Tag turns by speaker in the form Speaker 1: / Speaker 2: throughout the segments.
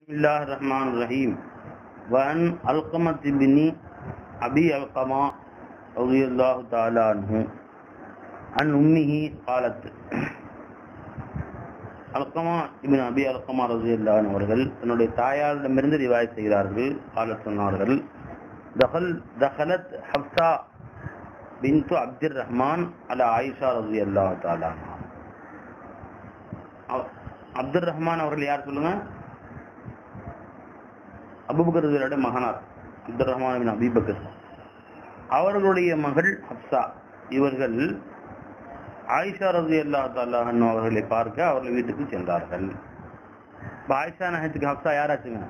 Speaker 1: بسم الله الرحمن الرحيم وعن علقمة بن أبي علقمة رضي الله تعالى عنه عن أمه قالت Alqama ibn Abi Alqama ரஜியல்லான் அவர்கள் தன்னுடைய தாயாரிடமிருந்து ரிவாய் செய்கிறார்கள் கால சொன்னார்கள் தஹல் தஹலத் ஹப்சா பின்து அப்துர் ரஹ்மான் அல ஆயிஷா ரஜி அல்லா தாலா அப்துர் ரஹ்மான் அவர்கள் யார் சொல்லுங்க அபுபக்கருடைய மகனார் அப்துல் ரஹ்மான் பின் அபிபக்கர் அவர்களுடைய மகள் ஹப்சா இவர்கள் ஆயிஷா ரவி அல்லா தாலாஹன் அவர்களை பார்க்க அவர்கள் வீட்டுக்கு சென்றார்கள் இப்ப ஆயிஷா நகத்துக்கு ஹப்சா யாராச்சுங்க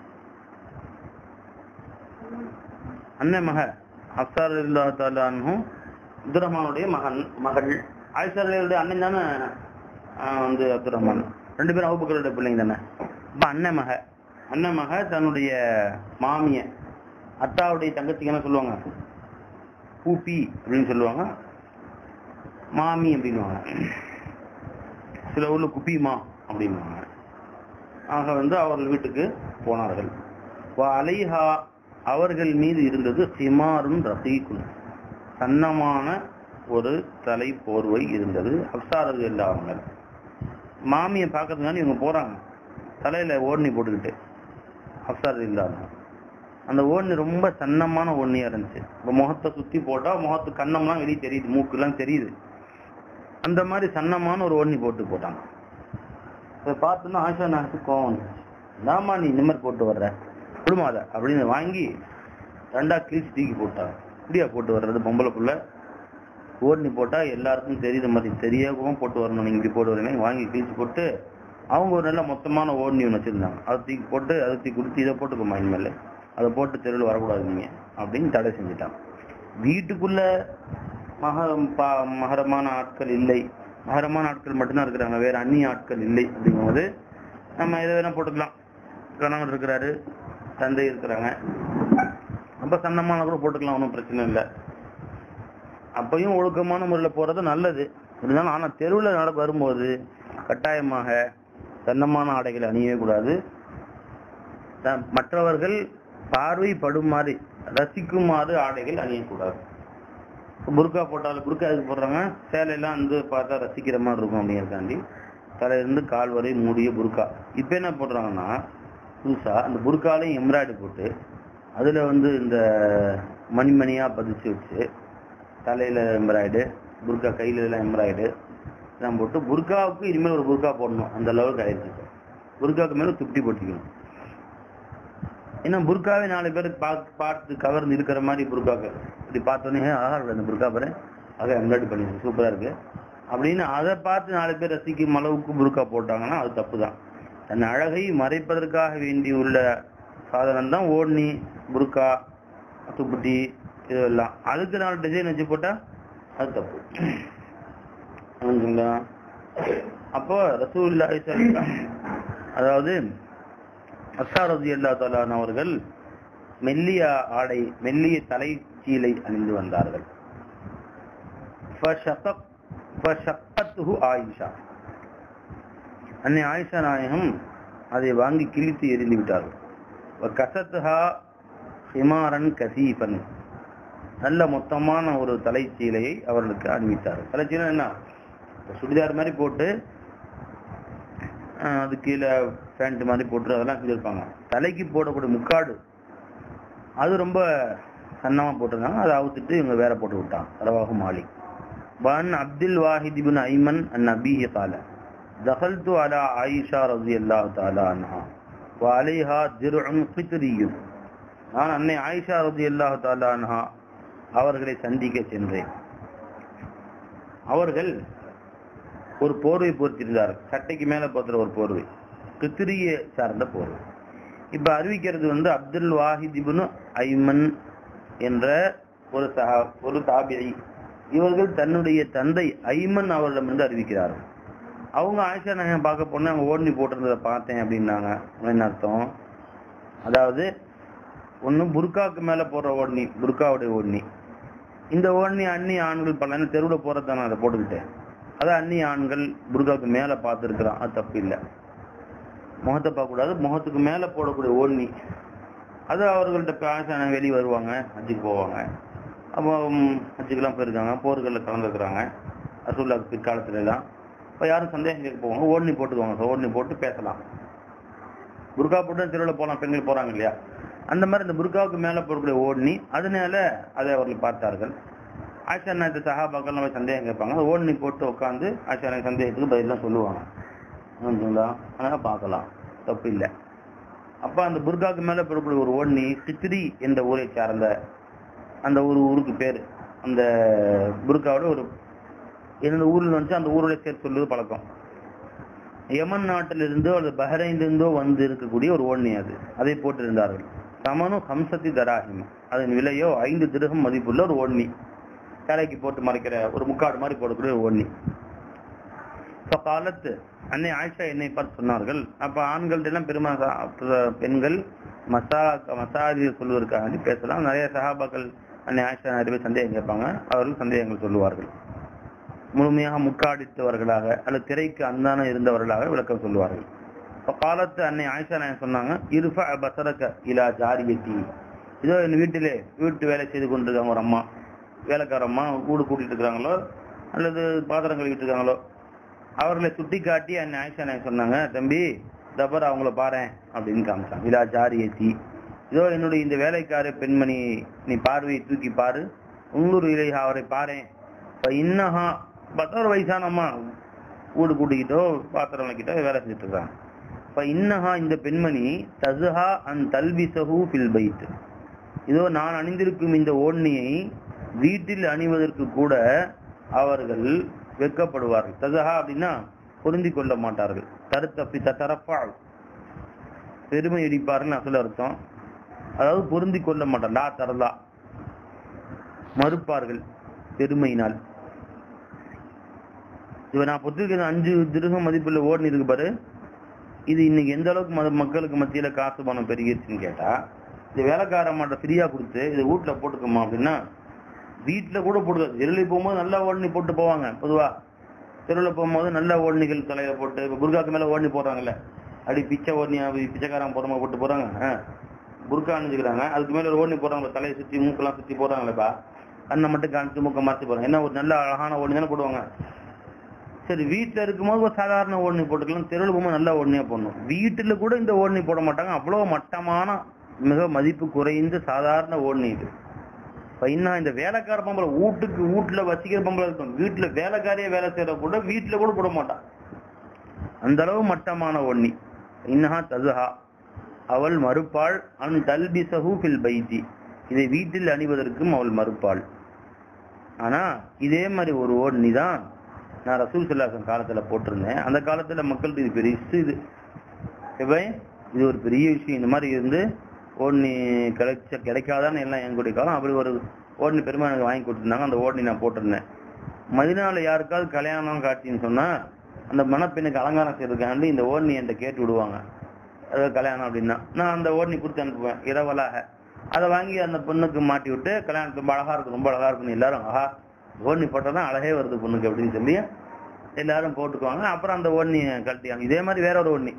Speaker 1: அண்ணன் மக ஹப்சா அல்லா தாலானும் அப்துல் ரஹ்மானுடைய மகன் மகள் ஆயிஷா ரலியுடைய அண்ணன் தானே வந்து அப்துல் ரஹ்மான் ரெண்டு பேரும் அவுபக்கருடைய பிள்ளைங்க தானே இப்ப அண்ணன் மக அண்ணன் மக தன்னுடைய மாமிய அத்தாவுடைய தங்கச்சிக்கு என்ன சொல்லுவாங்க பூப்பி அப்படின்னு சொல்லுவாங்க மாமி அப்படின்வாங்க சில ஊர்ல குப்பிமா அப்படின்வாங்க ஆக வந்து அவர்கள் வீட்டுக்கு போனார்கள் அலைஹா அவர்கள் மீது இருந்தது சிமாரும் ரசீக்குன் சன்னமான ஒரு தலை போர்வை இருந்தது அப்சாரது இல்லாமல் மாமியை பார்க்கறதுனால இவங்க போறாங்க தலையில ஓடனி போட்டுக்கிட்டு அப்சாரது இல்லாம அந்த ஓடனி ரொம்ப சன்னமான ஓடனியா இருந்துச்சு இப்போ முகத்தை சுத்தி போட்டா முகத்து கண்ணம்லாம் வெளியே தெரியுது மூக்குலாம் தெரியுது அந்த மாதிரி சன்னமான ஒரு ஓடனி போட்டு போட்டாங்க அதை பார்த்தோன்னா ஆஷா நாக்கு கோவம் வந்துச்சு நாமா நீ இந்த மாதிரி போட்டு வர்ற குடுமாத அப்படின்னு வாங்கி ரெண்டா கிழிச்சு தூக்கி போட்டாங்க இப்படியா போட்டு வர்றது பொம்பளை புள்ள ஓடனி போட்டா எல்லாருக்கும் தெரியுத மாதிரி தெரியாகவும் போட்டு வரணும் நீங்க இப்படி போட்டு வரீங்க வாங்கி கிழிச்சு போட்டு அவங்க ஒரு நல்ல மொத்தமான ஓடனி ஒன்று வச்சிருந்தாங்க அதை தூக்கி போட்டு அதை தூக்கி கொடுத்து இதை போட்டுக்கோமா இனிமேல் அதை போட்டு தெருவில் வரக்கூடாது நீங்க அப்படின்னு தடை செஞ்சுட்டாங்க வீட்டுக்குள்ள மகரம் பா மகரமான ஆட்கள் இல்லை மகரமான ஆட்கள் மட்டும்தான் இருக்கிறாங்க வேற அந்நிய ஆட்கள் இல்லை அப்படிங்கும்போது நம்ம எதை வேணா போட்டுக்கலாம் கணவன் இருக்கிறாரு தந்தை இருக்கிறாங்க அப்ப சன்னமான கூட போட்டுக்கலாம் ஒன்றும் பிரச்சனை இல்லை அப்பையும் ஒழுக்கமான முறையில் போறது நல்லது இருந்தாலும் ஆனா தெருவில் நட வரும்போது கட்டாயமாக சன்னமான ஆடைகளை அணியவே கூடாது மற்றவர்கள் பார்வைப்படுமாறு ரசிக்குமாறு ஆடைகள் அணியக்கூடாது புர்கா போட்டாலும் புர்கா எதுக்கு போடுறாங்க சேலையெல்லாம் வந்து பார்த்தா ரசிக்கிற மாதிரி இருக்கும் அப்படிங்கிறக்காண்டி தலையிலிருந்து கால் வரை மூடிய புர்கா இப்ப என்ன போடுறாங்கன்னா புதுசா அந்த புர்காலையும் எம்ப்ராய்டு போட்டு அதுல வந்து இந்த மணிமணியா பதிச்சு வச்சு தலையில எம்ப்ராய்டு புர்கா கையில எல்லாம் எம்ப்ராய்டு எல்லாம் போட்டு புர்காவுக்கு இனிமேல் ஒரு புர்கா போடணும் அந்த அளவுக்கு ஆயிடுச்சு புர்காவுக்கு மேல துப்டி போட்டிக்கணும் இன்னும் புர்காவே நாலு பேர் பார்த்து பார்த்து கவர்ந்து இருக்கிற மாதிரி புர்காக்கு இப்படி பார்த்தோன்னே ஆஹா அந்த புர்கா பாரு ஆக எம்ப்ராய்டு பண்ணி சூப்பரா இருக்கு அப்படின்னு அதை பார்த்து நாலு பேர் ரசிக்கும் அளவுக்கு புர்கா போட்டாங்கன்னா அது தப்பு தான் தன் அழகை மறைப்பதற்காக வேண்டி உள்ள சாதனம் தான் ஓட்னி புர்கா துப்புட்டி இதெல்லாம் அதுக்கு நாலு டிசைன் வச்சு போட்டா அது தப்பு அப்போ ரசூல்லா அதாவது அசாரதி அல்லா தலான் அவர்கள் மெல்லிய ஆடை மெல்லிய தலை சீலை அணிந்து வந்தார்கள் ஆயிஷா அன்னை ஆயிஷா நாயகம் அதை வாங்கி கிழித்து எரிந்து விட்டார்கள் கசத்துஹா ஹிமாரன் கசீபன் நல்ல மொத்தமான ஒரு தலைச்சீலையை அவர்களுக்கு அணிவித்தார்கள் தலைச்சீலை என்ன சுடிதார் மாதிரி போட்டு அது கீழே பேண்ட் மாதிரி போட்டு அதெல்லாம் செஞ்சிருப்பாங்க தலைக்கு போடக்கூடிய முக்காடு அது ரொம்ப சன்னமா போட்டிருந்தாங்க அதை அவுத்துட்டு இவங்க வேற போட்டு விட்டாங்க ரவாஹு மாலிக் பன் அப்துல் வாஹித் பின் ஐமன் அன் நபிஹி கால دخلت على عائشة رضي الله تعالى عنها وعليها درع قطري நான் அன்னை ஆயிஷா ரதி அல்லாஹு தாலா அன்ஹா அவர்களை சந்திக்க சென்றேன் அவர்கள் ஒரு போர்வை பொறுத்திருந்தார் சட்டைக்கு மேல போத்துற ஒரு போர்வை கித்திரிய சார்ந்த போர்வை இப்ப அறிவிக்கிறது வந்து அப்துல் வாஹித் இப்னு ஐமன் என்ற ஒரு சஹா ஒரு தாபியை இவர்கள் தன்னுடைய தந்தை ஐமன் அவர்களிடமிருந்து அறிவிக்கிறார்கள் அவங்க ஆயிஷா நாயகம் பார்க்க போனா அவங்க ஓடனி போட்டிருந்ததை பார்த்தேன் அப்படின்னாங்க என்ன அர்த்தம் அதாவது ஒண்ணு புர்காவுக்கு மேல போடுற ஓடனி புர்காவுடைய ஓடனி இந்த ஓடனி அந்நிய ஆண்கள் பல தெருவில் போறதானே அதை போட்டுக்கிட்டேன் அது அந்நிய ஆண்கள் புர்காவுக்கு மேல பார்த்துருக்கிறான் அது தப்பு இல்லை முகத்தை பார்க்கக்கூடாது முகத்துக்கு மேல போடக்கூடிய ஓண்ணி அது அவர்கள்ட்ட பேச வெளியே வருவாங்க ஹஜ்ஜுக்கு போவாங்க அப்போ ம், ஹஜ்ஜுக்கெல்லாம் போயிருக்காங்க போர்களில் கலந்துருக்குறாங்க ரசூல்லாக்கு பிற்காலத்துல எல்லாம் இப்போ யாரும் சந்தேகம் கேட்க போவாங்க ஓண்ணி போட்டுக்குவாங்க ஓண்ணி போட்டு பேசலாம் புர்கா போட்டு தெருவில் போகலாம் பெண்கள் போறாங்க இல்லையா அந்த மாதிரி இந்த புர்காவுக்கு மேல போடக்கூடிய ஓண்ணி அதனால அதை அவர்கள் பார்த்தார்கள் ஆஷா நாயத்து சஹாபாக்கள் நம்ம சந்தேகம் கேட்பாங்க அந்த ஓண்ணி போட்டு உட்காந்து ஆஷா நாயக் சந்தேகத்துக்கு பதிலாம் சொல்லுவாங்க புரிஞ்சுங்களா அதனால பார்க்கலாம் தப்பு இல்லை அப்ப அந்த புர்காவுக்கு மேல போடக்கூடிய ஒரு ஓண்ணி சித்திரி என்ற ஊரை சார்ந்த அந்த ஒரு ஊருக்கு பேர் அந்த புர்காவோட ஒரு எந்த ஊர்ல வந்துச்சு அந்த ஊரோட சேர்த்து சொல்லுவது பழக்கம் யமன் நாட்டிலிருந்தோ அல்லது பஹ்ரைனிலிருந்தோ வந்து இருக்கக்கூடிய ஒரு ஓண்ணி அது அதை போட்டிருந்தார்கள் சமனு ஹம்சத்தி தராஹிம் அதன் விலையோ ஐந்து திருகம் மதிப்புள்ள ஒரு ஓண்ணி தலைக்கு போட்டு மறைக்கிற ஒரு முக்காடு மாதிரி போடக்கூடிய ஒரு ஓண்ணி இப்ப காலத்து அன்னை ஆயிஷா என்னை பார்த்து சொன்னார்கள் அப்ப ஆண்கள் எல்லாம் பெருமா பெண்கள் மசா மசாதி சொல்வதற்காக பேசலாம் நிறைய சகாபாக்கள் அன்னை ஆயிஷா நிறைய பேர் சந்தேகம் கேட்பாங்க அவர்கள் சந்தேகங்கள் சொல்லுவார்கள் முழுமையாக முக்காடித்தவர்களாக அல்லது திரைக்கு அந்தான இருந்தவர்களாக விளக்கம் சொல்லுவார்கள் இப்ப காலத்து அன்னை ஆயிஷா நாயன் சொன்னாங்க இருஃப பசரக்க இலா ஜாரியத்தி இதோ என் வீட்டிலே வீட்டு வேலை செய்து கொண்டிருக்காங்க ஒரு அம்மா வேலைக்கார அம்மா கூடு கூட்டிட்டு இருக்கிறாங்களோ அல்லது பாத்திரம் கழுவிட்டு இருக்காங்களோ அவர்களை சுட்டி காட்டி அன்னை ஆயிஷா நாயன் சொன்னாங்க தம்பி தபர் அவங்கள பாரேன் அப்படின்னு காமிச்சாங்க இலா ஜாரியத்தி இதோ என்னுடைய இந்த வேலைக்கார பெண்மணி நீ பார்வையை தூக்கி பாரு உள்ளூர் இலை அவரை பாரேன் இப்ப இன்னஹா பார்த்தா ஒரு வயசான அம்மா வீடு கூட்டிக்கிட்டோ பாத்திரம் வைக்கிட்டோ வேலை செஞ்சுட்டு இருக்காங்க இப்ப இன்னஹா இந்த பெண்மணி தசுஹா அன் தல்பிசஹு ஃபில் பைத் இதோ நான் அணிந்திருக்கும் இந்த ஓண்ணியை வீட்டில் அணிவதற்கு கூட அவர்கள் வெட்கப்படுவார்கள் தசுஹா அப்படின்னா பொருந்தி கொள்ள மாட்டார்கள் தருத்தப்பி தரப்பா பெருமை அடிப்பார்கள் அசல் அர்த்தம் அதாவது பொருந்தி கொள்ள மாட்டார் லா தரலா மறுப்பார்கள் பெருமையினால் இப்ப நான் பொத்திருக்கிற அஞ்சு திருகம் மதிப்புள்ள ஓடுனு இருக்கு பாரு இது இன்னைக்கு எந்த அளவுக்கு மத- மக்களுக்கு மத்தியில காசு பணம் பெருகிருச்சுன்னு கேட்டா இந்த வேலைக்காரம்மாட்ட ஃப்ரீயா கொடுத்து இதை வீட்டுல போட்டுக்கோமா அப்படின்னா வீட்டுல கூட போடுறது தெருவில் போகும்போது நல்லா ஓடனி போட்டு போவாங்க பொதுவா தெருவில் போகும்போது நல்ல ஓடனிகள் தலையில போட்டு இப்ப புர்காக்கு மேல ஓடனி போடுறாங்கல்ல அப்படி பிச்சை ஓடனியா பிச்சைக்காரன் போறமா போட்டு போறாங்க ஆ. புர்கா அணிஞ்சுக்கிறாங்க அதுக்கு மேல ஒரு ஓடனி போடுறாங்க தலையை சுத்தி மூக்கெல்லாம் சுத்தி போடுறாங்களேப்பா கண்ணை மட்டும் காமிச்சு மூக்க மாத்தி போறாங்க என்ன ஒரு நல்ல அழகான ஓடனி தானே போடுவாங்க சரி வீட்டுல இருக்கும்போது ஒரு சாதாரண ஓடனி போட்டுக்கலாம் தெருவில் போகும்போது நல்ல ஓடனியா போடணும் வீட்டுல கூட இந்த ஓடனி போட மாட்டாங்க அவ்வளவு மட்டமான மிக மதிப்பு குறைந்த சாதாரண ஓடனி இது இப்ப இன்னும் இந்த வேலைக்கார பொம்பளை வீட்டுக்கு வீட்டுல வசிக்கிற பொம்பளை இருக்கும் வீட்டுல வேலைக்காரியே வேலை செய்யற கூட வீட்டுல கூட போட மாட்டான் அந்த அளவு மட்டமான ஒண்ணி இன்னஹா ததுஹா அவள் மறுப்பாள் அன் தல்பிசஹு ஃபில் பைத்தி இதை வீட்டில் அணிவதற்கும் அவள் மறுப்பாள் ஆனா இதே மாதிரி ஒரு ஓடனி தான் நான் ரசூல் சல்லாசன் காலத்துல போட்டிருந்தேன் அந்த காலத்துல மக்களுக்கு இது பெரிய இது எப்படி இது ஒரு பெரிய விஷயம் இந்த மாதிரி இருந்து ஓடனி கிடைச்ச கிடைக்காதான்னு எல்லாம் எங்களுடைய காலம் அப்படி ஒரு ஓடனி பெருமை எனக்கு வாங்கி கொடுத்துருந்தாங்க அந்த ஓடனி நான் போட்டிருந்தேன் மதினால யாருக்காவது கல்யாணம் காட்சின்னு சொன்னா அந்த மணப்பெண்ணுக்கு அலங்காரம் செய்யறதுக்காண்டி இந்த ஓடனி என்கிட்ட கேட்டு விடுவாங்க அதாவது கல்யாணம் அப்படின்னா நான் அந்த ஓடனி கொடுத்து அனுப்புவேன் இரவலாக அதை வாங்கி அந்த பொண்ணுக்கு மாட்டி விட்டு கல்யாணத்துக்கு ரொம்ப அழகா இருக்கு ரொம்ப அழகா இருக்குன்னு எல்லாரும் ஆஹா ஓடனி போட்டாதான் அழகே வருது பொண்ணுக்கு அப்படின்னு சொல்லி எல்லாரும் போட்டுக்குவாங்க அப்புறம் அந்த ஓடனியை கழட்டியாங்க இதே மாதிரி வேற ஒரு ஓடனி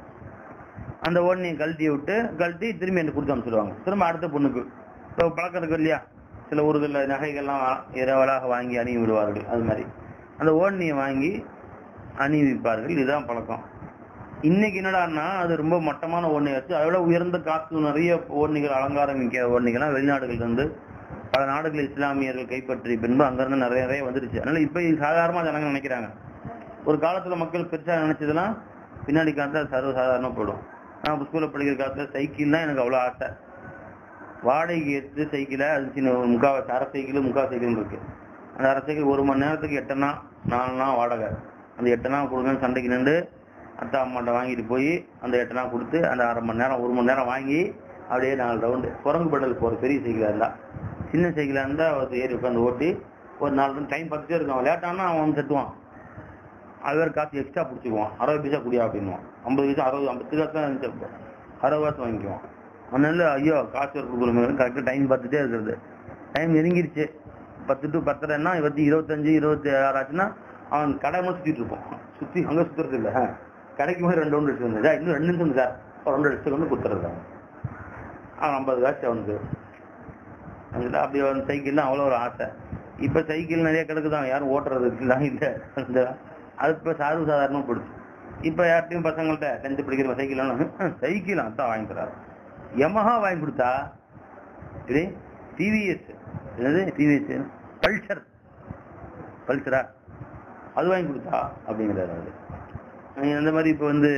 Speaker 1: அந்த ஓடனியை கழட்டி விட்டு கழட்டி திரும்பி எனக்கு கொடுத்து அனுப்பிச்சிடுவாங்க திரும்ப அடுத்த பொண்ணுக்கு இப்போ பழக்கம் இருக்கு இல்லையா சில ஊர்களில் நகைகள்லாம் இரவலாக வாங்கி அணிவி விடுவார்கள் அது மாதிரி அந்த ஓடனியை வாங்கி அணிவிப்பார்கள் இதுதான் பழக்கம் இன்னைக்கு என்னடான்னா அது ரொம்ப மட்டமான ஓடனி வச்சு அதோட உயர்ந்த காசு நிறைய ஓடனிகள் அலங்காரம் மிக்க ஓடனிகள்லாம் வெளிநாடுகள்ல இருந்து பல நாடுகள் இஸ்லாமியர்கள் கைப்பற்றி பின்பு அங்கிருந்து நிறைய நிறைய வந்துருச்சு அதனால இப்ப இது சாதாரணமா ஜனங்க நினைக்கிறாங்க ஒரு காலத்துல மக்கள் பெருசா நினைச்சதெல்லாம் பின்னாடி காலத்துல சர்வ சாதாரணமா போயிடும் நான் ஸ்கூல்ல படிக்கிற காலத்துல சைக்கிள் தான் எனக்கு அவ்வளவு ஆசை வாடகைக்கு எடுத்து சைக்கிளை அது சின்ன ஒரு முக்காவாசி அரை சைக்கிள் முக்கால் சைக்கிள் இருக்கு அந்த அரை சைக்கிள் ஒரு மணி நேரத்துக்கு எட்டனா நாலுனா வாடகை அந்த எட்டனா கொடுங்கன்னு சண்டைக்கு நின்று அத்தா அம்மாட்ட வாங்கிட்டு போய் அந்த எட்டனா கொடுத்து அந்த அரை மணி நேரம் ஒரு மணி நேரம் வாங்கி அப்படியே நாலு ரவுண்டு குரங்கு பண்டல் போற பெரிய சைக்கிளா இருந்தா சின்ன சைக்கிளா இருந்தா அது ஏறி உட்காந்து ஓட்டி ஒரு நாலு ரவுண்ட் டைம் பார்த்துட்டே இருக்கான் லேட்டானா அவன் வந்து செத்துவான் அது வேற காசு எக்ஸ்ட்ரா பிடிச்சிக்குவான் அறுபது பைசா குடியா அப்படின்னுவான் ஐம்பது பைசா அறுபது ஐம்பது காசு தான் இருந்துச்சு அப்போ. அறுபது காசு வாங்கிக்குவான் அதனால ஐயோ காசு கொடுக்குறோம் கரெக்டாக டைம் பார்த்துட்டே இருக்கிறது டைம் நெருங்கிருச்சு பத்து டு பத்தரைன்னா இருபத்தி இருபத்தஞ்சு இருபத்தி ஆறு ஆச்சுன்னா அவன் கடை மட்டும் சுத்திட்டு இருப்பான் சுத்தி அங்க சுத்துறது இல்ல கடைக்கு போய் ரெண்டு ரவுண்டு எடுத்து வந்தா இன்னும் ரெண்டு நிமிஷம் சார் ஒரு ரெண்டு எடுத்து வந்து கொடுத்துறது அவன் ஐம்பது காசு அவனுக்கு அதுல அப்படி அவன் சைக்கிள்லாம் அவ்வளோ ஒரு ஆசை இப்ப சைக்கிள் நிறைய கிடக்குதான் யாரும் ஓட்டுறதுக்குலாம் இல்ல அந்த அது இப்ப சார்பு சாதாரணமா போடுச்சு இப்ப யார்ட்டையும் பசங்கள்ட்ட டென்த் படிக்கிற சைக்கிள் சைக்கிள் அதான் வாங்கி தராரு யமஹா வாங்கி கொடுத்தா இது டிவிஎஸ் என்னது டிவிஎஸ் பல்சர் பல்சரா அது வாங்கி கொடுத்தா அப்படிங்கிறாரு அவரு அஹ் அந்த மாதிரி இப்ப வந்து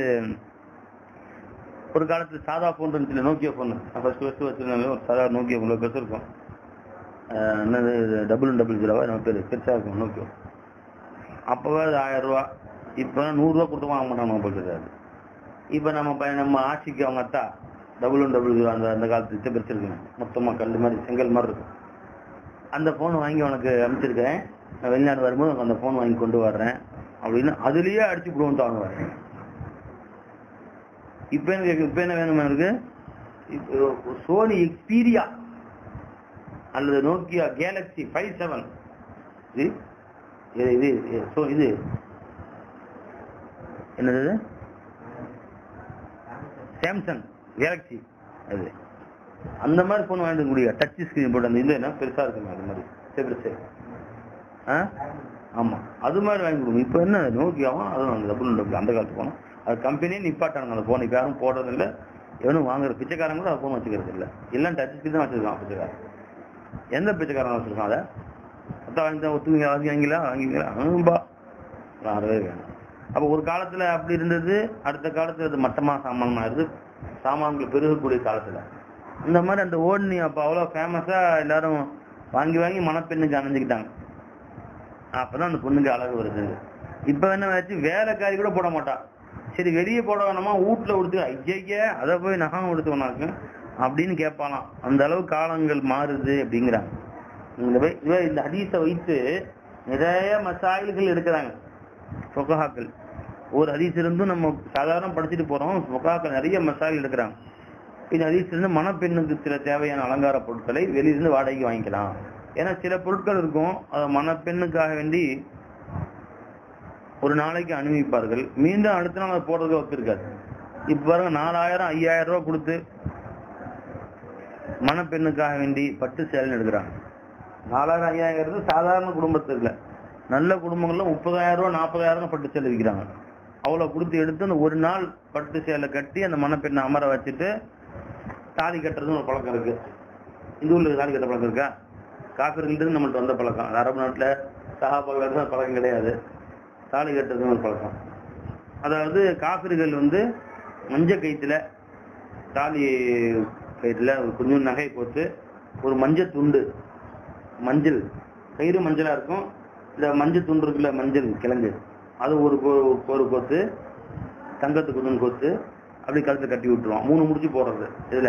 Speaker 1: ஒரு காலத்துல சாதா போன் இருந்துச்சு நோக்கியா போன் ஃபர்ஸ்ட் ஃபர்ஸ்ட் வச்சிருந்தாலும் ஒரு சாதா நோக்கியா இவ்வளோ பெருசு இருக்கும் அஹ் என்னது டபுள் டபுள் ஜீரோவா நம்ம பேர் பெருசா இருக்கும் நோக்கியோ அப்பவே அது ஆயிரம் ரூபா இப்போ நூறுரூவா கொடுத்து வாங்க மாட்டாங்க போட்டுருக்காரு இப்போ நம்ம பையன் நம்ம ஆட்சிக்கு அவங்க அத்தா டபுள் ஒன் டபுள் ஜீரோ அந்த அந்த காலத்து இச்ச பெருசு இருக்குங்க மொத்தமாக கல் மாதிரி செங்கல் மாதிரி இருக்கும் அந்த ஃபோன் வாங்கி உனக்கு அனுப்பிச்சிருக்கேன் நான் வெளிநாடு வரும்போது உனக்கு அந்த ஃபோன் வாங்கி கொண்டு வர்றேன் அப்படின்னு அதுலயே அடிச்சு விடுவோம் தாங்க இப்போ எனக்கு இப்போ என்ன வேணுமா எனக்கு இப்போ சோனி எக்ஸ்பீரியா அல்லது நோக்கியா கேலக்ஸி ஃபைவ் செவன் இது இது இது ஸோ இது என்னது இது? சாம்சங் கேலக்ஸி அது அந்த மாதிரி ஃபோன் வாங்கிட்டு முடிய டச் ஸ்கிரீன் போட்டு அந்த இது என்ன பெருசா இருக்குங்க அது மாதிரி பெருசு ஆ ஆமா அது மாதிரி வாங்கி கொடுங்க இப்போ என்ன நோக்கியாவும் அதுவும் அந்த டபுள் டபுள் அந்த காலத்து போனோம் அது கம்பெனியே நிப்பாட்டாங்க அந்த ஃபோன் இப்போ யாரும் போடுறது இல்லை எவனும் வாங்குற பிச்சைக்காரங்க கூட ஃபோன் வச்சுக்கிறது இல்லை எல்லாம் டச் ஸ்கிரீன் தான் வச்சிருக்கான் பிச்சைக்காரன் எந்த பிச்சைக்காரன் வச்சிருக்கான் அதை அதான் வாங்கி தான் ஒத்துவீங்க வாங்கி வாங்கிங்களா வாங்கிங்களா ஆம்பா அறவே வேணும் அப்போ ஒரு காலத்துல அப்படி இருந்தது அடுத்த காலத்துல அது மட்டமா சாமான் ஆயிருது சாமான்கள் பெருகக்கூடிய காலத்துல இந்த மாதிரி அந்த ஓடுனி அப்ப அவ்வளவு ஃபேமஸா எல்லாரும் வாங்கி வாங்கி மணப்பெண்ணுக்கு அணைஞ்சுக்கிட்டாங்க அப்பதான் அந்த பொண்ணுக்கு அழகு வருது இப்ப என்ன ஆச்சு வேலைக்காரி கூட போட மாட்டா சரி வெளியே போட வேணாமா வீட்டுல கொடுத்து ஐய அதை போய் நகம் கொடுத்தவனாக்கு அப்படின்னு கேட்பாலாம் அந்த அளவு காலங்கள் மாறுது அப்படிங்கிறாங்க இந்த வை- இவ- இந்த ஹதீஸை வைத்து நிறைய மசாயில்கள் எடுக்கிறாங்க ஃபொகஹாக்கள் ஒரு ஹதீஸ் இருந்தும் நம்ம சாதாரண படிச்சுட்டு போறோம் ஃபொகஹாக்கள் நிறைய மசாயில் எடுக்கிறாங்க இந்த ஹதீஸ் இருந்து மணப்பெண்ணுக்கு சில தேவையான அலங்கார பொருட்களை வெளியிருந்து வாடகைக்கு வாங்கிக்கலாம் ஏன்னா சில பொருட்கள் இருக்கும் அது மணப்பெண்ணுக்காக வேண்டி ஒரு நாளைக்கு அனுபவிப்பார்கள் மீண்டும் அடுத்த நாள் அதை போடுறதுக்கு ஒத்து இருக்காது இப்ப பாருங்க நாலாயிரம் ஐயாயிரம் ரூபாய் கொடுத்து மணப்பெண்ணுக்காக வேண்டி பட்டு சேலை எடுக்கிறாங்க நாலாயிரம் ஐயாயிரம் சாதாரண குடும்பத்துல நல்ல குடும்பங்கள்ல முப்பதாயிரம் ரூபாய் நாற்பதாயிரம் பட்டு சேலை விற்கிறாங்க அவ்வளவு கொடுத்து எடுத்து அந்த ஒரு நாள் பட்டு சேலை கட்டி அந்த மணப்பெண்ணை அமர வச்சுட்டு தாலி கட்டுறதுன்னு ஒரு பழக்கம் இருக்கு இந்த ஊர்ல தாலி கட்ட பழக்கம் இருக்கா காப்பிரிலிருந்து நம்மள்ட்ட வந்த பழக்கம் அது அரபு நாட்டுல சகாபாக்கள் அந்த பழக்கம் கிடையாது தாலி கட்டுறதுன்னு ஒரு பழக்கம் அதாவது காபிர்கள் வந்து மஞ்ச கயித்துல தாலி கயிற்றுல ஒரு கொஞ்சம் நகை கோத்து ஒரு மஞ்சள் துண்டு மஞ்சள் கயிறு மஞ்சளா இருக்கும் இந்த மஞ்சள் துண்டு இருக்குல்ல மஞ்சள் கிழங்கு அது ஒரு கோ- ஒரு கோத்து தங்கத்துக்கு ஒன்று கோத்து அப்படி கழுத்துல கட்டி விட்டுருவான் மூணு முடிச்சு போடுறது இதுல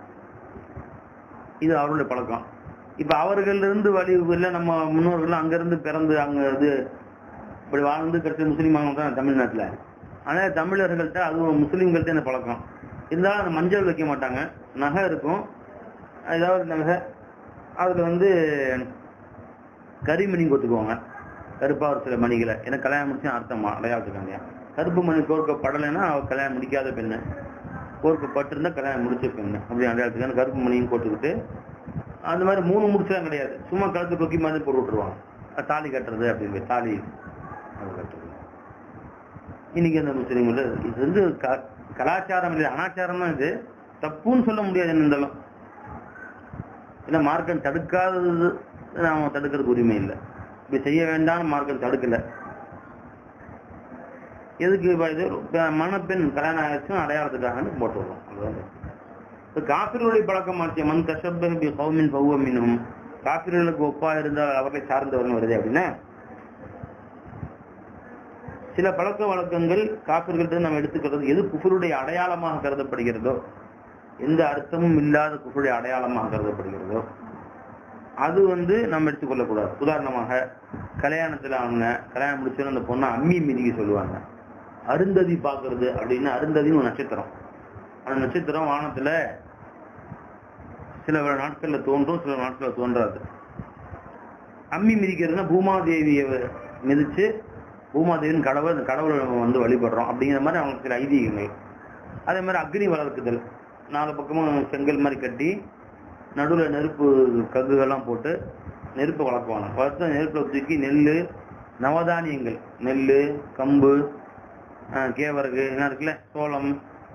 Speaker 1: இது அவருடைய பழக்கம் இப்ப அவர்கள் இருந்து வழி இல்ல நம்ம முன்னோர்கள் அங்க இருந்து பிறந்து அங்க இது இப்படி வாழ்ந்து கடைசி முஸ்லீம் ஆனவங்க தான் தமிழ்நாட்டுல ஆனா தமிழர்கள்ட்ட அதுவும் முஸ்லீம்கள்ட்ட இந்த பழக்கம் இருந்தாலும் அந்த மஞ்சள் வைக்க மாட்டாங்க நகை இருக்கும் ஏதாவது நகை அதுல வந்து கரிமணி கொத்துக்குவாங்க கருப்பா ஒரு சில மணிகளை ஏன்னா கல்யாணம் முடிச்சு அர்த்தமா அடையாளத்துக்காங்க கருப்பு மணி கோர்க்கப்படலைன்னா அவ கல்யாணம் முடிக்காத பெண்ணு கோர்க்கப்பட்டிருந்தா கல்யாணம் முடிச்ச பெண்ணு அப்படி அடையாளத்துக்கான கருப்பு மணியும் போட்டுக்கிட்டு அந்த மாதிரி மூணு முடிச்செல்லாம் கிடையாது சும்மா கழுத்து கொக்கி மாதிரி போட்டு விட்டுருவாங்க அது தாலி கட்டுறது அப்படின்னு தாலி அது கட்டுறது இன்னைக்கு அந்த முஸ்லீம்கள் இது வந்து க- கலாச்சாரம் இல்லை அனாச்சாரம் தான் இது தப்புன்னு சொல்ல முடியாது என்ன இருந்தாலும் ஏன்னா மார்க்கம் தடுக்காதது நாம தடுக்கிறதுக்கு உரிமை இல்லை இப்படி செய்ய வேண்டாம்னு மார்க்கம் தடுக்கல எதுக்கு இப்ப இது ப- மணப்பெண் கல்யாணம் ஆயிடுச்சும் அடையாளத்துக்காகன்னு போட்டு விடுறோம் அதுதான் இப்ப காபிர்களுடைய பழக்கமாச்சு மண் கஷப்பி கௌமின் பௌவமினும் காபிர்களுக்கு ஒப்பா இருந்தால் அவர்களை சார்ந்தவர்கள் வருது அப்படின்னா சில பழக்க வழக்கங்கள் காப்பிர்கள்ட்ட நம்ம எடுத்துக்கிறது எது குஃபருடைய அடையாளமாக கருதப்படுகிறதோ எந்த அர்த்தமும் இல்லாத குஃபருடைய அடையாளமாக கருதப்படுகிறதோ அது வந்து நம்ம எடுத்துக்கொள்ளக்கூடாது உதாரணமாக கல்யாணத்துல அவங்க கல்யாணம் முடிச்சோன்னு அந்த பொண்ணை அம்மி மிதிக்க சொல்லுவாங்க அருந்ததி பாக்குறது அப்படின்னு அருந்ததின்னு ஒரு நட்சத்திரம் அந்த நட்சத்திரம் வானத்துல சில நாட்கள்ல தோன்றும் சில நாட்கள்ல தோன்றாது அம்மி மிதிக்கிறதுனா பூமாதேவியை மிதிச்சு பூமாதேவின் கடவுள் அந்த கடவுளை நம்ம வந்து வழிபடுறோம் அப்படிங்கிற மாதிரி அவங்களுக்கு சில ஐதீகங்கள் அதே மாதிரி அக்னி வளர்க்குதல் நாலு பக்கமும் செங்கல் மாதிரி கட்டி நடுவுல நெருப்பு கங்குகள்லாம் போட்டு நெருப்பை வளர்க்குவாங்க வளர்த்து நெருப்புல தூக்கி நெல் நவதானியங்கள் நெல் கம்பு ஆஹ் கேவரகு என்ன இருக்குல்ல சோளம்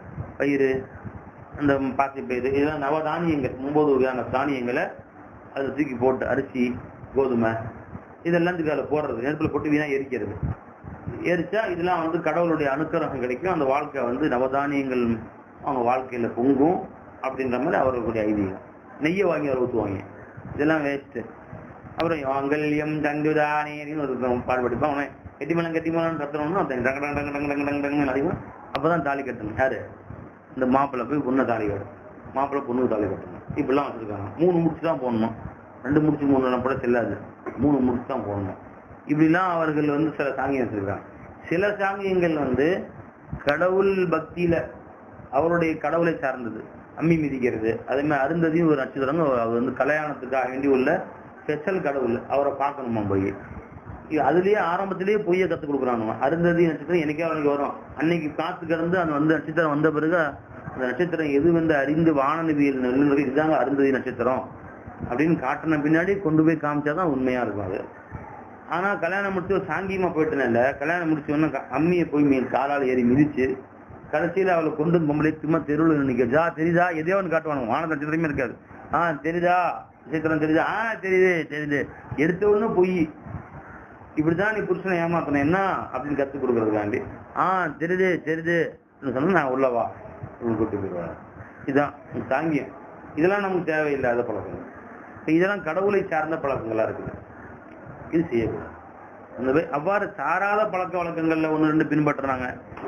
Speaker 1: பயிறு அந்த பாசிப்பயிறு இதெல்லாம் நவதானியங்கள் ஒன்பது வகையான தானியங்களை அதை தூக்கி போட்டு அரிசி கோதுமை இதெல்லாம் இதுக்கு அதில் போடுறது நெருப்புல போட்டு வீணா எரிக்கிறது எரிச்சா இதெல்லாம் வந்து கடவுளுடைய அனுக்கிரகம் கிடைக்கும் அந்த வாழ்க்கை வந்து நவதானியங்கள் அவங்க வாழ்க்கையில பொங்கும் அப்படின்ற மாதிரி அவர்களுடைய ஐதீகம் நெய்யை வாங்கி அவர் ஊற்றுவாங்க இதெல்லாம் வேஸ்ட் அப்புறம் மாங்கல்யம் தங்குதானேன்னு ஒரு பாடு படிப்பான் அவனை கெட்டிமலம் கெட்டிமலம் கத்தணும்னு ஒருத்தன் டங்க டங்க டங்க டங்க டங்க டங்க டங்க அடிக்கும் அப்பதான் தாலி கட்டணும் யாரு இந்த மாப்பிள்ளை போய் பொண்ணை தாலி கட்டணும் மாப்பிள்ளை பொண்ணுக்கு தாலி கட்டணும் இப்படிலாம் வச்சிருக்காங்க மூணு முடிச்சு தான் போடணும் ரெண்டு முடிச்சு மூணு எல்லாம் கூட செல்லாது மூணு முடிச்சு தான் போடணும் இப்படிலாம் அவர்கள் வந்து சில சாங்கியம் வச்சிருக்காங்க சில சாங்கியங்கள் வந்து கடவுள் பக்தியில அவருடைய கடவுளை சார்ந்தது அம்மி மிதிக்கிறது அதே மாதிரி அருந்ததியும் ஒரு நட்சத்திரம் அவர் வந்து கல்யாணத்துக்காக வேண்டி உள்ள ஸ்பெஷல் கடவுள் அவரை பார்க்கணுமா போய் இது அதுலயே ஆரம்பத்திலேயே பொய்ய கத்து கொடுக்குறானுங்க அருந்ததி நட்சத்திரம் என்னைக்கே அவனுக்கு வரும் அன்னைக்கு காத்து கிடந்து அந்த வந்து நட்சத்திரம் வந்த பிறகு அந்த நட்சத்திரம் எது வந்து அறிந்து வானநிதியில் நெல்லுங்கிறது இதுதாங்க அருந்ததி நட்சத்திரம் அப்படின்னு காட்டின பின்னாடி கொண்டு போய் காமிச்சாதான் உண்மையா இருக்கும் அது ஆனா கல்யாணம் முடிச்சு ஒரு சாங்கியமா போயிட்டனால கல்யாணம் முடிச்ச உடனே க- அம்மியை போய் மேல் காலால ஏறி மிதிச்சு கடைசியில அவளை கொண்டு பொம்பளை சும்மா தெருவில் நிக்கா தெரியுதா எதையோ ஒன்று காட்டுவானுங்க வான நட்சத்திரமே இருக்காது ஆ தெரியுதா நட்சத்திரம் தெரியுதா ஆ தெரியுது தெரியுது எடுத்த உடனே பொய் இப்படிதான் நீ புருஷனை ஏமாத்தணும் என்ன அப்படின்னு கத்து கொடுக்கறதுக்காண்டி ஆ தெரியுது தெரியுது சொன்னா நான் உள்ளவா அப்படின்னு கூட்டு போயிடுவாங்க இதுதான் சாங்கியம் இதெல்லாம் நமக்கு தேவையில்லாத பழக்கங்கள் இப்ப இதெல்லாம் கடவுளை சார்ந்த பழக்கங்களா இருக்குது இது செய்யக்கூடாது அந்த வே- அவ்வாறு சாராத பழக்க வழக்கங்கள்ல ஒண்ணு ரெண்டு பின்பற்றுறாங்க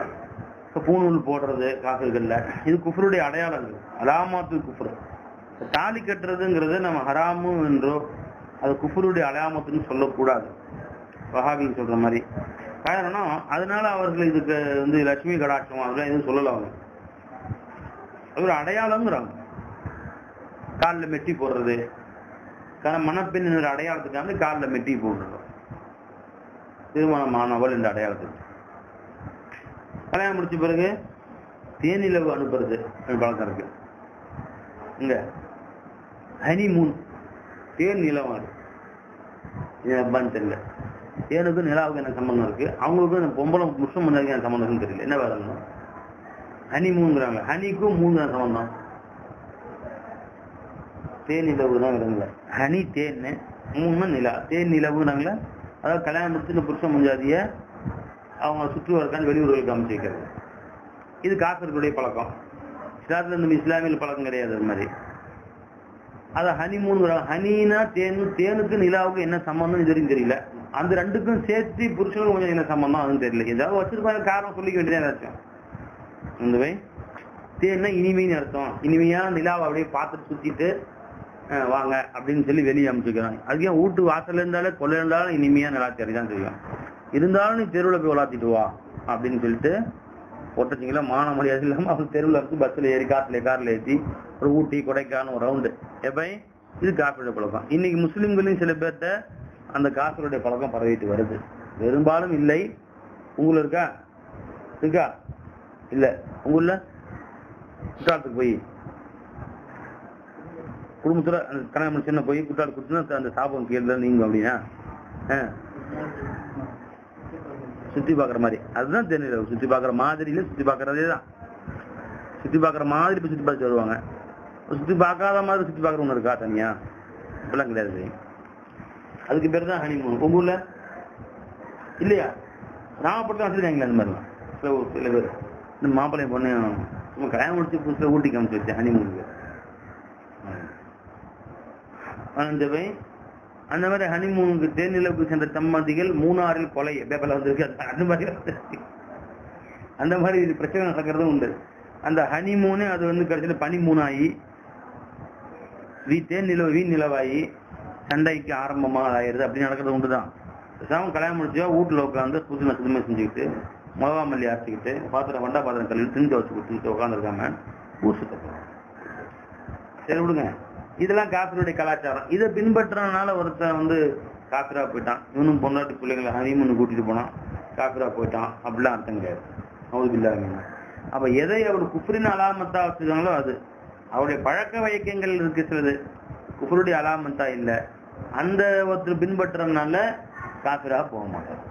Speaker 1: இப்ப பூணூல் போடுறது காசுகள்ல இது குஃபருடைய அடையாளங்கள் அலாமாத்து குஃபர் தாலி கட்டுறதுங்கிறது நம்ம ஹராமு என்றோ அது குஃபருடைய அலாமத்துன்னு சொல்லக்கூடாது வஹாபின்னு சொல்ற மாதிரி காரணம் அதனால அவர்கள் இதுக்கு வந்து லட்சுமி கடாட்சம் அதெல்லாம் எதுவும் சொல்லல அவங்க அது ஒரு அடையாளங்கிறாங்க காலில் மெட்டி போடுறது காரணம் மணப்பெண் என்ற அடையாளத்துக்காக காலில் மெட்டி போடுறோம் திருமணமானவள் என்ற அடையாளத்துக்கு கல்யாணம் முடிச்ச பிறகு தேனிலவு அனுப்புறது ஒரு பழக்கம் இருக்கு இங்க ஹனிமூன் தேன் நிலவாடு இது எப்படின்னு தெரியல தேனுக்கும் நிலாவுக்கும் என்ன சம்பந்தம் இருக்கு அவங்களுக்கும் இந்த பொம்பளை முஸ்லிம் பண்ணதுக்கு என்ன சம்பந்தம் இருக்குன்னு தெரியல என்ன வேலை ஹனிமூன்ங்கிறாங்க ஹனிக்கும் மூணு தான் சம்பந்தம் தேன் நிலவு தான் விளங்குல ஹனி தேன் மூணு நிலா தேன் நிலவுனாங்களா அதாவது கல்யாணம் முடிச்சு இந்த புருஷன் முஞ்சாதிய அவங்க சுற்று வரக்கான்னு வெளியூர்களுக்கு அமைச்சு வைக்கிறது இது காசர்களுடைய பழக்கம் இஸ்லாத்துல இந்த இஸ்லாமிய பழக்கம் கிடையாது அது மாதிரி அத ஹனிமூன்ங்கிறாங்க ஹனினா தேனு தேனுக்கு நிலாவுக்கு என்ன சம்பந்தம் இது வரைக்கும் தெரியல அந்த ரெண்டுக்கும் சேர்த்து புருஷனுக்கு கொஞ்சம் என்ன சம்பந்தம் அதுவும் தெரியல ஏதாவது வச்சிருப்பாங்க காரணம் சொல்லிக்க வேண்டியதா ஏதாச்சும் இந்த வை தேன்னா இனிமைன்னு அர்த்தம் இனிமையா நிலாவை அப்படியே பார்த்துட்டு சுத்திட்டு அஹ், வாங்க அப்படின்னு சொல்லி வெளியே அனுப்பிச்சுக்கிறாங்க அதுக்கே வீட்டு வாசல்ல இருந்தாலே கொள்ள இருந்தாலும் இனிமையா நிலா தெரியும் தெரியும் இருந்தாலும் நீ தெருவில் போய் விளாத்திட்டு வா அப்படின்னு சொல்லிட்டு ஒட்டச்சிங்களா மான மரியாதை இல்லாம அவங்க தெருவில் இருந்து பஸ்ல ஏறி காட்டுல கார்ல ஏற்றி ஒரு ஊட்டி கொடைக்கான ஒரு ரவுண்டு எப்ப இது காப்பிடைய பழக்கம் இன்னைக்கு முஸ்லிம்களையும் சில பேர்ட்ட அந்த காசருடைய பழக்கம் பரவிட்டு வருது பெரும்பாலும் இல்லை உங்களை இருக்கா இருக்கா இல்ல உங்கள குற்றாலத்துக்கு போய் குடும்பத்துல அந்த கல்யாணம் சின்ன போய் குற்றாலம் குடிச்சுன்னா அந்த சாபம் கீழே நீங்க அப்படின்னா ஆ. சுத்தி பாக்குற மாதிரி அதுதான் தெரியல சுத்தி பாக்குற மாதிரியில சுத்தி பாக்குறதே தான் சுத்தி பாக்குற மாதிரி இப்ப சுத்தி பார்த்து வருவாங்க சுத்தி பார்க்காத மாதிரி சுத்தி பாக்குற ஒண்ணு இருக்கா தனியா இப்பெல்லாம் கிடையாது அதுக்கு பேர் தான் ஹனிமூன் உங்க ஊர்ல இல்லையா ராமப்பட்டம் வச்சிருக்காங்களே அந்த மாதிரிலாம் சில ஊர் சில பேர் இந்த மாப்பிள்ளைய பொண்ணு சும்மா கல்யாணம் முடிச்சு புதுசுல ஊட்டி காமிச்சு வச்சேன் ஹனிமூனுக்கு அந்த பையன் அந்த மாதிரி ஹனிமூனுக்கு தேனிலவுக்கு சென்ற தம்பதிகள் மூணாறில் கொலை பேப்பர்ல வந்திருக்கு அது- அந்த மாதிரி வந்திருக்கு. அந்த மாதிரி இது பிரச்சனை நடக்கிறதும் உண்டு அந்த ஹனிமூனே அது வந்து கடைசியில பனிமூனாகி வீ தேன் நிலவு வீண் நிலவாயி சண்டைக்கு ஆரம்பமா ஆயிருது அப்படி நடக்கிறது உண்டுதான் பேசாம கல்யாணம் முடிச்சா வீட்டுல உட்காந்து புது நசுமே செஞ்சுக்கிட்டு மிளகா மல்லி அரைச்சிக்கிட்டு பாத்திரம் வண்டா பாத்திரம் கழுவி திண்டு வச்சு கொடுத்துட்டு உட்காந்துருக்காம ஊர் சுத்த போறோம். சரி விடுங்க இதெல்லாம் காப்பினுடைய கலாச்சாரம் இதை பின்பற்றதுனால ஒருத்தன் வந்து காப்பிரா போயிட்டான் இவனும் பொண்டாட்டி பிள்ளைங்களை ஹனிமூன் கூட்டிட்டு போனான் காபிரா போயிட்டான் அப்படிலாம் அர்த்தம் கிடையாது நவுதுபில்லாமீங்க அப்ப எதை அவர் குஃப்ரின் அலாமத்தா வச்சுருக்காங்களோ அது அவருடைய பழக்க வழக்கங்கள் இருக்கு சிலது குஃப்ருடைய அலாமத்தா இல்ல அந்த ஒருத்தர் பின்பற்றுறதுனால காபிரா போக மாட்டார்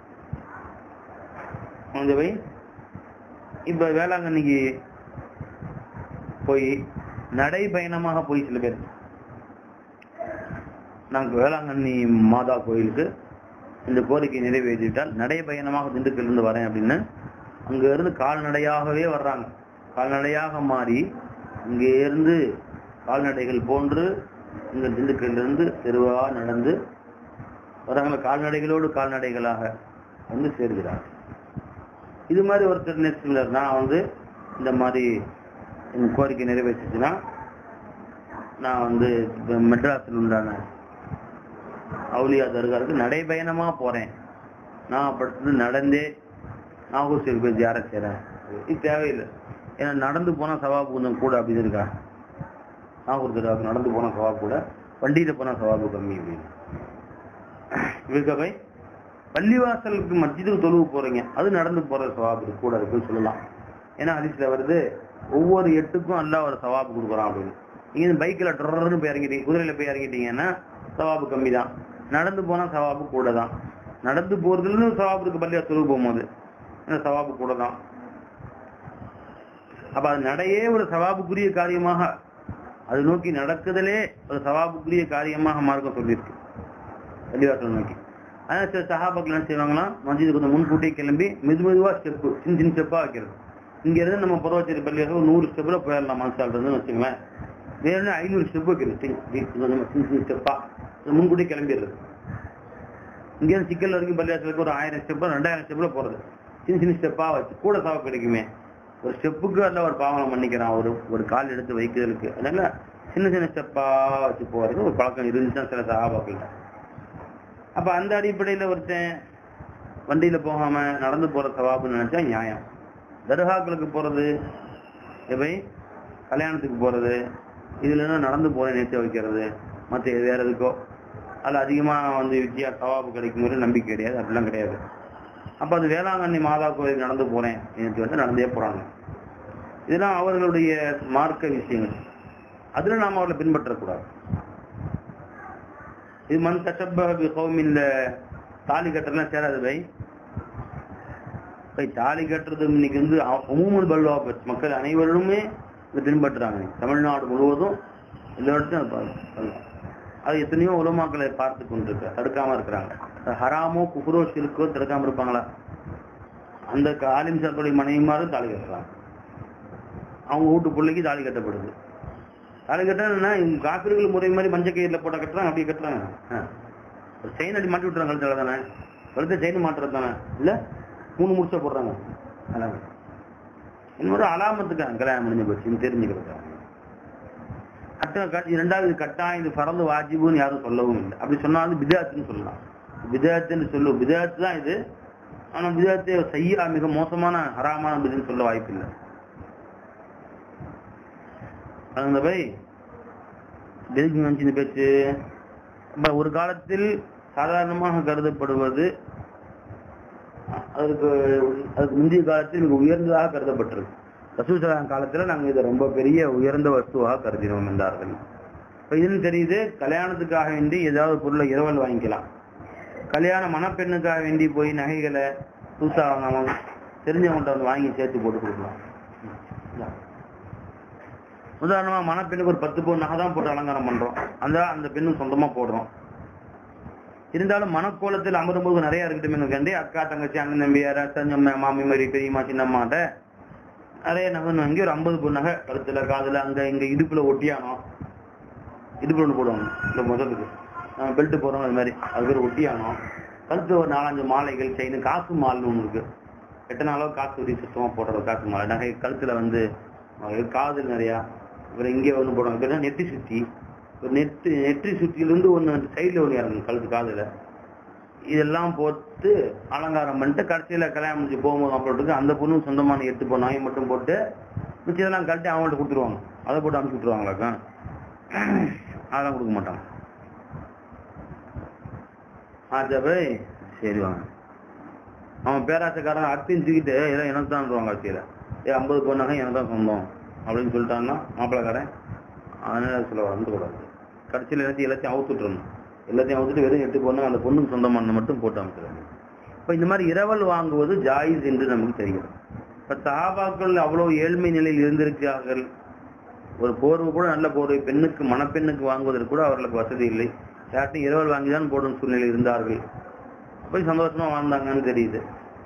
Speaker 1: வை இப்ப வேளாங்கண்ணிக்கு போய் நடைபயணமாக போய் சில பேர் நாங்கள் வேளாங்கண்ணி மாதா கோயிலுக்கு இந்த கோரிக்கை நிறைவேற்றிவிட்டால் நடைபயணமாக திண்டுக்கல் இருந்து வரேன் அப்படின்னு அங்க இருந்து கால்நடையாகவே வர்றாங்க கால்நடையாக மாறி இங்கே இருந்து கால்நடைகள் போன்று இங்க திண்டுக்கல்ல இருந்து தெருவா நடந்து வராங்கள கால்நடைகளோடு கால்நடைகளாக வந்து சேர்கிறார் இது மாதிரி ஒருத்தர் நேற்று நான் வந்து இந்த மாதிரி என் கோரிக்கை நிறைவேற்றுச்சுன்னா நான் வந்து இப்ப மெட்ராஸில் உண்டான அவுலியா தர்காருக்கு நடைபயணமா போறேன் நான் படுத்தது நடந்தே நாகூர் சரி போய் ஜார செய்றேன் இது தேவையில்லை ஏன்னா நடந்து போனா சவாபு கொஞ்சம் கூட அப்படின்னு இருக்கா நாகூர் தர்காவுக்கு நடந்து போனா சவாபு கூட வண்டியில போனா சவாபு கம்மி அப்படின்னு இருக்கப்பை பள்ளிவாசலுக்கு மஸ்ஜிதுக்கு தொழுவு போறீங்க அது நடந்து போற சவாபு கூட இருக்குன்னு சொல்லலாம் ஏன்னா ஹதீஸ்ல வருது ஒவ்வொரு எட்டுக்கும் அல்லாஹ் ஒரு சவாபு கொடுக்குறான் அப்படின்னு நீங்க பைக்ல டொர்னு போய் இறங்கிட்டீங்க குதிரையில போய் இறங்கிட்டீங்கன்னா சவாபு கம்மி தான் நடந்து போனா சவாபு கூட தான் நடந்து போறதுல சவாபு இருக்கு பள்ளியா தொழுவு போகும்போது ஏன்னா சவாபு கூட தான் அப்ப அது நடையே ஒரு சவாபுக்குரிய காரியமாக அது நோக்கி நடக்குதலே ஒரு சவாபுக்குரிய காரியமாக மார்க்கம் சொல்லியிருக்கு பள்ளிவாசல் நோக்கி அதனால சில சஹாபாக்கள் என்ன செய்வாங்களாம் மஸ்ஜிது கொஞ்சம் முன்கூட்டியே கிளம்பி மெது மெதுவா ஸ்டெப்பு சின்ன சின்ன ஸ்டெப்பா வைக்கிறது இங்க இருந்து நம்ம பருவச்சேரி பள்ளியாக ஒரு நூறு ஸ்டெப்ல போயிடலாம் மனசால் இருந்து வச்சுங்களேன் வேற ஐநூறு ஸ்டெப் வைக்கிறது சின்ன சின்ன சின்ன ஸ்டெப்பா முன்கூட்டி கிளம்பிடுறது இங்க இருந்து சிக்கல் வரைக்கும் பள்ளிவாசலுக்கு ஒரு ஆயிரம் ஸ்டெப் ரெண்டாயிரம் ஸ்டெப்ல போறது சின்ன சின்ன ஸ்டெப்பா வச்சு கூட சாவ கிடைக்குமே ஒரு ஸ்டெப்புக்கு அல்ல ஒரு பாவனை பண்ணிக்கிறான் ஒரு ஒரு கால் எடுத்து வைக்கிறதுக்கு அதனால சின்ன சின்ன ஸ்டெப்பா வச்சு போறது ஒரு பழக்கம் இருந்துச்சுன்னா சில சகாபாக்கள் அப்ப அந்த அடிப்படையில ஒருத்தன் வண்டியில போகாம நடந்து போற சவாபுன்னு நினைச்சா நியாயம் தர்காக்களுக்கு போறது எவை கல்யாணத்துக்கு போறது இதுல என்ன நடந்து போறேன் நேற்று வைக்கிறது மத்த வேற எதுக்கோ அதுல அதிகமா வந்து வித்தியா சவாபு கிடைக்கும் நம்பிக்கை கிடையாது அப்படிலாம் கிடையாது அப்ப அது வேளாங்கண்ணி மாதா கோயில் நடந்து போறேன் நேற்று வந்து நடந்தே போறாங்க இதெல்லாம் அவர்களுடைய மார்க்க விஷயங்கள் அதுல நாம அவர்களை பின்பற்றக்கூடாது இது மண் தசப்பி கௌமின் தாலி கட்டுறதுலாம் சேராது பை பை தாலி கட்டுறது இன்னைக்கு வந்து அமூமல் பல்வா போச்சு மக்கள் அனைவருமே இதை பின்பற்றுறாங்க தமிழ்நாடு முழுவதும் எல்லா இடத்தையும் அது பண்ணலாம். அது எத்தனையோ உலமாக்களை பார்த்து கொண்டிருக்க தடுக்காம இருக்கிறாங்க அது ஹராமோ குஃபுரோ சிறுக்கோ தடுக்காம இருப்பாங்களா அந்த ஆலிம் சார்களுடைய மனைவிமாரும் தாலி கட்டுறாங்க அவங்க வீட்டு பிள்ளைக்கு தாலி கட்டப்படுது தாலி கட்டணும்னா காப்பிர்கள் முறை மாதிரி மஞ்சள் கயிறுல போட்ட கட்டுறாங்க அப்படியே கட்டுறாங்க ஆ. ஒரு செயின் அடி மாட்டி விட்டுறாங்க கழுத்துல தானே கழுத்தை செயின் மாட்டுறது தானே இல்ல மூணு முடிச்சா போடுறாங்க அதான். இன்னொரு அலாமத்துக்காக கல்யாணம் முடிஞ்சு போச்சுன்னு தெரிஞ்சுக்கிறதுக்காக கட்ட கட்ட- இரண்டாவது கட்டாயம் இது பறந்து வாஜிபுன்னு யாரும் சொல்லவும் இல்லை அப்படி சொன்னாலும் பிதாத்துன்னு சொல்லலாம் பிதாத்துன்னு சொல்லுவோம் பிதாத்து தான் இது ஆனா பிதாத்தை செய்யா மிக மோசமான ஹராமான பிதுன்னு சொல்ல வாய்ப்பில்லை அந்த பை எதுக்கு நினைச்சு இந்த பேச்சு அப்ப ஒரு காலத்தில் சாதாரணமாக கருதப்படுவது அதுக்கு அதுக்கு முந்தைய காலத்தில் மிக உயர்ந்ததாக கருதப்பட்டிருக்கு ரசூசலாம் காலத்துல நாங்க இதை ரொம்ப பெரிய உயர்ந்த வஸ்துவாக கருதினோம் என்றார்கள் இப்ப இதுன்னு தெரியுது கல்யாணத்துக்காக வேண்டி ஏதாவது பொருளை இரவல் வாங்கிக்கலாம் கல்யாண மணப்பெண்ணுக்காக வேண்டி போய் நகைகளை புதுசா வாங்காம தெரிஞ்சவங்கள்ட்ட வந்து வாங்கி சேர்த்து போட்டு கொடுக்கலாம் ம், இந்தா. உதாரணமா மணப்பெண்ணுக்கு ஒரு பத்து பவுன் நகை தான் போட்டு அலங்காரம் பண்றோம் அந்த அந்த பெண்ணும் சொந்தமா போடுறோம் இருந்தாலும் மனக்கோலத்தில் அமரும்போது நிறைய இருக்கட்டும் கண்டி அக்கா தங்கச்சி அண்ணன் தம்பி யாராச்சும் மாமி மாதிரி பெரியம்மா சின்னம்மாட்ட நிறைய நகை வாங்கி ஒரு ஐம்பது பொண்ணு நகை கழுத்துல காதுல அங்க இங்க இடுப்புல ஒட்டியானோம் இடுப்புல ஒண்ணு போடுவாங்க இந்த முதலுக்கு நம்ம பெல்ட் போடுறோம் அது மாதிரி அது பேர் ஒட்டியானோம் கழுத்துல ஒரு நாலஞ்சு மாலைகள் செயின் காசு மாலைன்னு ஒண்ணு இருக்கு எத்தனை அளவு காசு உரி சுத்தமா போடுறது காசு மாலை நகை கழுத்துல வந்து அஹ், காது நிறையா அப்புறம் இங்கே ஒண்ணு போடுவாங்க இப்ப என்ன நெத்தி சுத்தி ஒரு நெத்தி நெற்றி சுத்தியிலிருந்து ஒண்ணு சைடுல ஒண்ணு இறங்கும் கழுத்து காதுல இதெல்லாம் போட்டு அலங்காரம் பண்ணிட்டு கடைசியில கல்யாணம் முடிச்சு போகும்போது போட்டுருக்கு அந்த பொண்ணு சொந்தமான எட்டு பொண்ணு நாய் மட்டும் போட்டு மிச்சம் இதெல்லாம் கழட்டி அவங்கள்ட்ட கொடுத்துருவாங்க அதை போட்டு அனுப்பிச்சு விட்டுருவாங்களாக்கா அதெல்லாம் கொடுக்க மாட்டாங்க ஆச்சா போய் சரி வாங்க அவன் பேராசக்காரன் அத்தையும் தூக்கிட்டு எல்லாம் எனக்கு தான் கட்சியில ஏ ஐம்பது பொண்ணாங்க எனக்கு தான் சொந்தம் அப்படின்னு சொல்லிட்டான்னா மாப்பிள்ளக்காரன் அதனால சொல்ல வந்துக்கூடாது கடைசியில் எல்லாத்தையும் எல்லாத்தையும் அவுத்துட்டுறணும் எல்லாத்தையும் அவுத்துட்டு வெறும் எட்டு பொண்ணு அந்த பொண்ணுக்கு சொந்தமானது மட்டும் போட்டு அமைச்சிடணும் இப்போ இந்த மாதிரி இரவல் வாங்குவது ஜாயிஸ் என்று நமக்கு தெரிகிறது இப்போ சஹாபாக்கள் அவ்வளவு ஏழ்மை நிலையில் இருந்திருக்கிறார்கள் ஒரு போர்வு கூட நல்ல போர்வை பெண்ணுக்கு மணப்பெண்ணுக்கு வாங்குவதற்கு கூட அவர்களுக்கு வசதி இல்லை யார்ட்டும் இரவல் வாங்கி தான் போடும் சூழ்நிலை இருந்தார்கள் போய் சந்தோஷமா வாழ்ந்தாங்கன்னு தெரியுது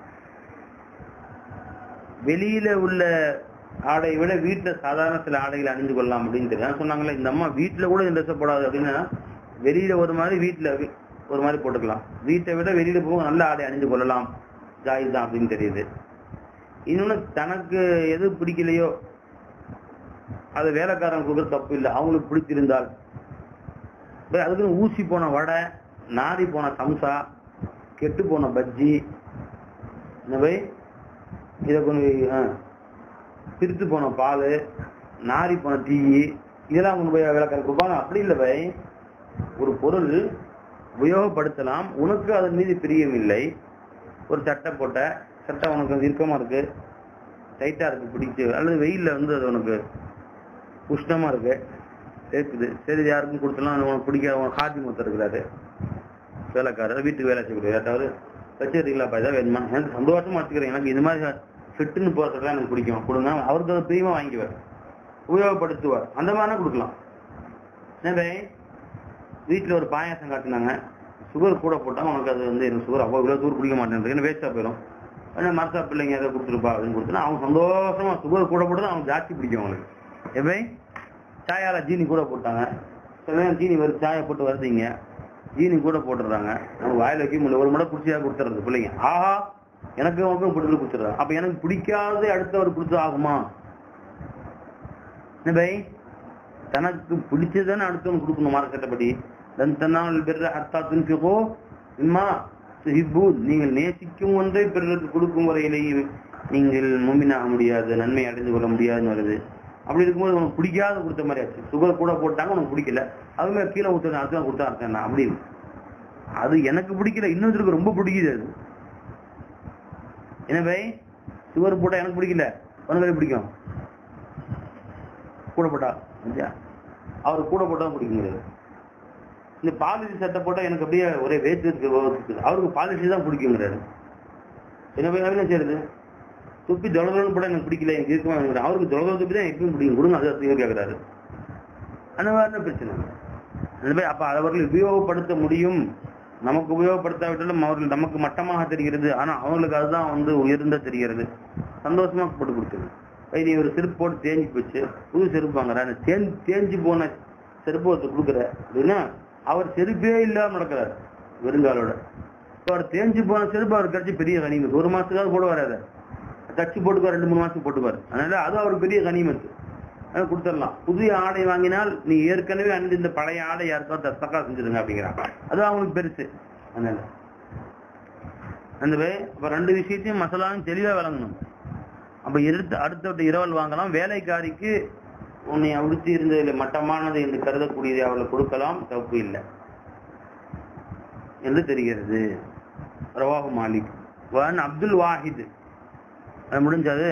Speaker 1: வெளியில உள்ள ஆடையை விட வீட்டுல சாதாரண சில ஆடைகளை அணிந்து கொள்ளலாம் அப்படின்னு தெரியும் சொன்னாங்களே இந்த அம்மா வீட்டுல கூட இந்த ட்ரெஸ் போடாது அப்படின்னா வெளியில ஒரு மாதிரி வீட்டுல வி- ஒரு மாதிரி போட்டுக்கலாம் வீட்டை விட வெளியில போக நல்ல ஆடை அணிந்து கொள்ளலாம் ஜாயிஸ் தான் அப்படின்னு தெரியுது இன்னொன்னு தனக்கு எது பிடிக்கலையோ அது வேலைக்காரன் கொடுக்குற தப்பு இல்லை அவங்களுக்கு பிடிச்சிருந்தால் போய் அதுக்குன்னு ஊசி போன வடை நாரி போன சம்சா கெட்டு போன பஜ்ஜி இந்த போய் இதை கொண்டு போய், ஆ, பிரித்து போன பால் நாரி போன டீ இதெல்லாம் கொண்டு போய் விளக்கற கொடுப்பாங்க அப்படி இல்லை பை ஒரு பொருள் உபயோகப்படுத்தலாம் உனக்கு அதன் மீது பிரியம் இல்லை ஒரு சட்டை போட்ட சட்டை உனக்கு வந்து இறுக்கமா இருக்கு டைட்டா இருக்கு பிடிச்சு அல்லது வெயில்ல வந்து அது உனக்கு உஷ்ணமா இருக்கு இருக்குது சரி யாருக்கும் கொடுத்தலாம் அது உனக்கு பிடிக்காத உனக்கு காத்தி மூத்த இருக்கிறாரு வேலைக்காரர் வீட்டுக்கு வேலை செய்யக்கூடிய யாராவது வச்சிருக்கீங்களா ஏதாவது வேணுமா எனக்கு சந்தோஷமா வச்சுக்கிறேன் எனக்கு இது மாதிரி ஃபிட்டுன்னு போகிறதுலாம் எனக்கு பிடிக்கும் கொடுங்க அவருக்கு அதை பிரியமா வாங்கிக்குவார் உபயோகப்படுத்துவார் அந்த மாதிரினா கொடுக்கலாம் எனவே வீட்டில் ஒரு பாயாசம் காட்டினாங்க சுகர் கூட போட்டாங்க உனக்கு அது வந்து எனக்கு சுகர் அவ்வளோ இவ்வளோ தூர் பிடிக்க மாட்டேன் ஏன்னா வேஸ்ட்டாக போயிடும் ஆனால் மரசா பிள்ளைங்க எதை கொடுத்துருப்பா அப்படின்னு கொடுத்தா அவன் சந்தோஷமா சுகர் கூட போட்டு அவன் ஜாஸ்தி பிடிக்கும் அவனுக்கு எப்படி சாயால ஜீனி கூட போட்டாங்க சில நேரம் ஜீனி வருது சாயை போட்டு வருதுங்க ஜீனி கூட போட்டுடுறாங்க நம்ம வாயில வைக்க முடியல ஒரு முறை குடிச்சியா கொடுத்துறது பிள்ளைங்க ஆஹா எனக்கு உனக்கும் பிடிச்சது கொடுத்துடுறாங்க அப்ப எனக்கு பிடிக்காத அடுத்தவர் பிடிச்சது ஆகுமா என்ன பை தனக்கு பிடிச்சதானே அடுத்தவங்க கொடுக்கணும் மார்க்கெட்டப்படி தன் தன்னால் பெற அத்தா துன்பிகோ இம்மா துஹிப்பூன் நீங்கள் நேசிக்கும் ஒன்றை பிறருக்கு கொடுக்கும் வரையிலேயே நீங்கள் மூமினாக முடியாது நன்மை அடைந்து கொள்ள முடியாதுன்னு வருது அப்படி இருக்கும்போது உனக்கு பிடிக்காத கொடுத்த மாதிரி ஆச்சு சுகர் கூட போட்டாங்க உனக்கு பிடிக்கல அதுமே கீழே ஊற்றுன அடுத்த கொடுத்தா அர்த்தம் அப்படி அது எனக்கு பிடிக்கல இன்னொருத்தருக்கு ரொம்ப பிடிக்குது அது எனவே சுகர் போட்டா எனக்கு பிடிக்கல உனக்கு பிடிக்கும் கூட போட்டா சரியா? அவர் கூட போட்டா பிடிக்க முடியாது இந்த பாலிசி சட்டை போட்டா எனக்கு அப்படியே ஒரே வேஸ்ட் இருக்கு இருக்குது அவருக்கு பாலிசி தான் பிடிக்குங்கிறாரு எனவே என்ன செய்யறது துப்பி ஜொலதொலன்னு போட எனக்கு பிடிக்கல எனக்கு இருக்குமா எனக்கு அவருக்கு ஜொலதொல துப்பி தான் எப்பயும் பிடிக்கும் கொடுங்க அது இவர் கேட்கிறாரு அந்த மாதிரி பிரச்சனை அந்த மாதிரி அப்ப அவர்கள் உபயோகப்படுத்த முடியும் நமக்கு உபயோகப்படுத்தாவிட்டாலும் அவர்கள் நமக்கு மட்டமாக தெரிகிறது ஆனா அவங்களுக்கு அதுதான் வந்து உயர்ந்த தெரிகிறது சந்தோஷமா போட்டு கொடுக்குது ஐய், நீ ஒரு செருப்பு போட்டு தேஞ்சு போச்சு புது செருப்பு வாங்குறாரு தேஞ்சு தேஞ்சு போன செருப்பு ஒருத்தர் கொடுக்குற அப்படின்னா அவர் செருப்பே இல்லாம நடக்கிறார் வெறுங்காலோட இப்ப அவர் தேஞ்சு போன செருப்பு அவர் கிடைச்சி பெரிய கனிமத்து ஒரு மாசத்துக்காவது போட வராது தச்சு போட்டுக்குவார் ரெண்டு மூணு மாசத்துக்கு போட்டுக்குவார் அதனால அது அவர் பெரிய கனிமத்து அதை கொடுத்துடலாம் புதிய ஆடை வாங்கினால் நீ ஏற்கனவே அணிந்து இந்த பழைய ஆடை யாருக்காவது தஸ்தக்கா செஞ்சிருங்க அப்படிங்கிறாங்க அது அவங்களுக்கு பெருசு அதனால அந்த வே அப்ப ரெண்டு விஷயத்தையும் மசாலாவும் தெளிவா விளங்கணும் அப்ப எடுத்து அடுத்த இரவல் வாங்கலாம் வேலைக்காரிக்கு உன்னை உடுத்தி இருந்ததில் மட்டமானது என்று கருதக்கூடியதை அவளுக்கு கொடுக்கலாம் தப்பு இல்லை என்று தெரிகிறது ரவாஹு மாலிக் வன் அப்துல் வாஹித் அது முடிஞ்சது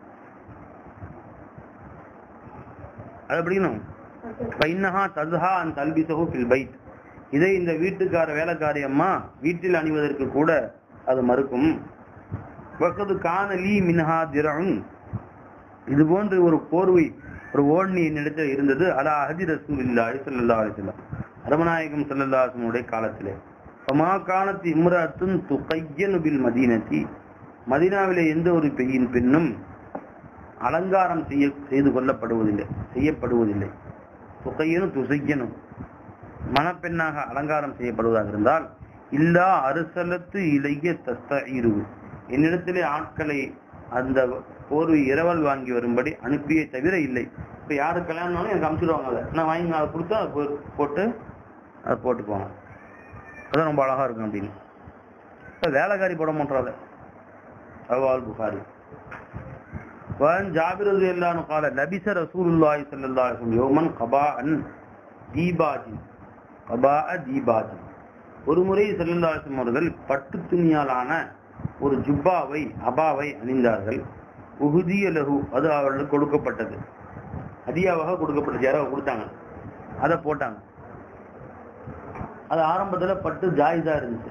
Speaker 1: அது படிக்கணும் பைன்னஹா தஸ்ஹா அன் தல்பிசஹு ஃபில் பைத் இதை இந்த வீட்டுக்கார வேலைக்காரி அம்மா வீட்டில் அணிவதற்கு கூட அது மறுக்கும் வக்கது கான லீ மின்ஹா திரன் இது போன்று ஒரு போர்வை ஒரு ஓண்ணி என்னிடத்தில் இருந்தது அலா அஹதி ரசூல் இல்லாஹி ஸல்லல்லாஹு அலைஹி வஸல்லம் அரமநாயகம் ஸல்லல்லாஹு அலைஹி வஸல்லம் காலத்திலே ஃபமா கானத் இம்ராத்துன் துகையனு பில் மதீனதி மதீனாவிலே எந்த ஒரு பெயின் பெண்ணும் அலங்காரம் செய்ய செய்து கொள்ளப்படுவதில்லை செய்யப்படுவதில்லை துகையனும் துசையனும் மணப்பெண்ணாக அலங்காரம் செய்யப்படுவதாக இருந்தால் இல்லா அருசலத்து இளைய தஸ்தீரு என்னிடத்திலே ஆட்களை அந்த போர்வை இரவல் வாங்கி வரும்படி அனுப்பியே தவிர இல்லை இப்ப யாரு கல்யாணம்னாலும் எனக்கு அனுப்பிச்சிடுவாங்க அதை நான் வாங்கி அதை கொடுத்தா அதை போ- போட்டு அதை போட்டு போவாங்க அதான் ரொம்ப அழகா இருக்கும் அப்படின்னு இப்ப வேலைக்காரி போட மாட்டாத அவால் புகாரி وعن جابر رضي الله عنه قال لبس رسول الله صلى الله عليه وسلم يوما قباء ديباج قباء ديباج ஒரு முறை செல்லல்லாசம் அவர்கள் பட்டு துணியாலான ஒரு ஜுப்பாவை அபாவை அணிந்தார்கள் உகுதிய லகு அது அவர்களுக்கு கொடுக்கப்பட்டது அதியாவாக கொடுக்கப்பட்டது யாரோ கொடுத்தாங்க அதை போட்டாங்க அது ஆரம்பத்துல பட்டு ஜாயிதா இருந்துச்சு